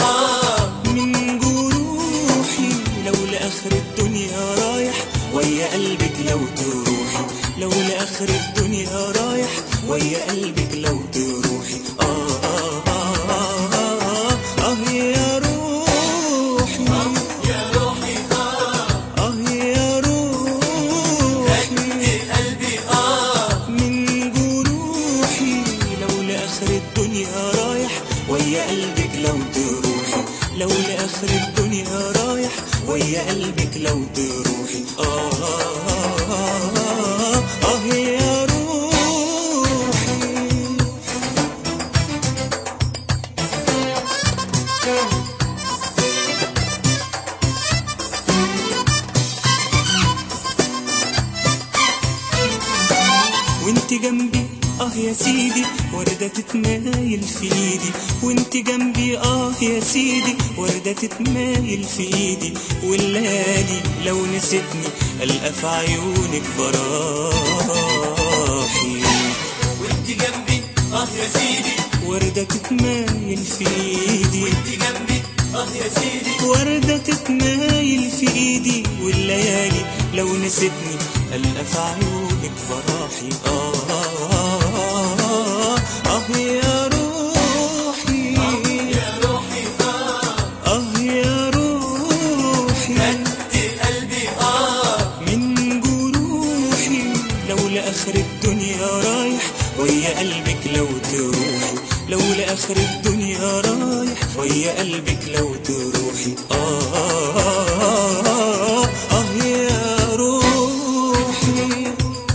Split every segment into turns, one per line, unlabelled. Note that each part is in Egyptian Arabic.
اه
من جروحي لو لآخر الدنيا رايح ويا قلبك لو تروحي لو لآخر الدنيا رايح ويا قلبك لو تروحي آه آه آه آه آه, آه يا روحي
يا روحي اه
آه يا روحي
قلبي اه
من جروحي لو لآخر الدنيا رايح ويا قلبك لو تروحي لو لآخر الدنيا رايح ويا قلبك لو تروحي آه آه آه, آه, آه يا روحي وانت جنبي اه يا سيدي وردة تتمايل في ايدي وانت جنبي اه يا سيدي وردة تتمايل في ايدي والليالي لو نسيتني القى في عيونك براحي
وانت جنبي اه يا سيدي
وردة تتمايل في ايدي
وانت جنبي اه يا سيدي
وردة تتمايل في ايدي والليالي لو نسيتني القى في عيونك براحي آه, آه, آه, آه, آه يا روحي
يا روحي اه
آه يا روحي
انت قلبي اه
من جروحي لو لآخر الدنيا رايح ويا قلبك لو تروحي لو لآخر الدنيا رايح ويا قلبك لو تروحي آه آه آه, آه, آه يا روحي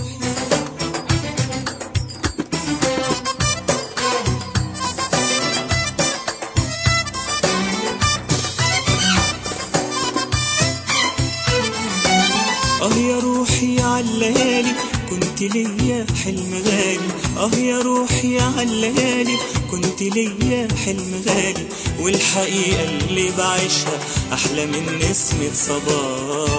اه يا روحي عالليالي كنت ليا حلم غالي اه يا روحي عالليالي كنت ليا حلم غالي والحقيقة اللي بعيشها أحلى من نسمة صباحي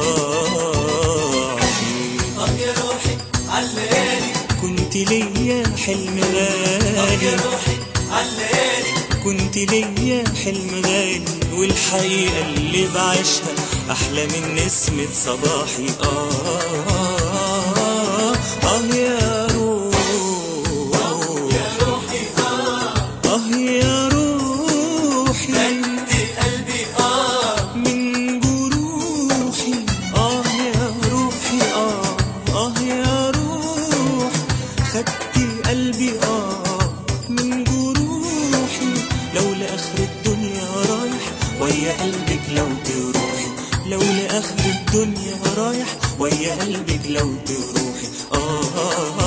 اه يا روحي عالليالي
كنت ليا حلم
اه يا
غالي
روحي عالليالي
كنت ليا حلم غالي والحقيقة اللي بعيشها أحلى من نسمة صباحي آه آه, آه, آه يا روح
يا روحي اه
آه يا روحي
انت قلبي اه
من جروحي آه يا روحي آه آه يا روح خدتي قلبي آه من جروحي لو لآخر الدنيا رايح ويا قلبك لو تروحي لو لآخر الدنيا رايح ويا قلبك لو تروحي آه, آه,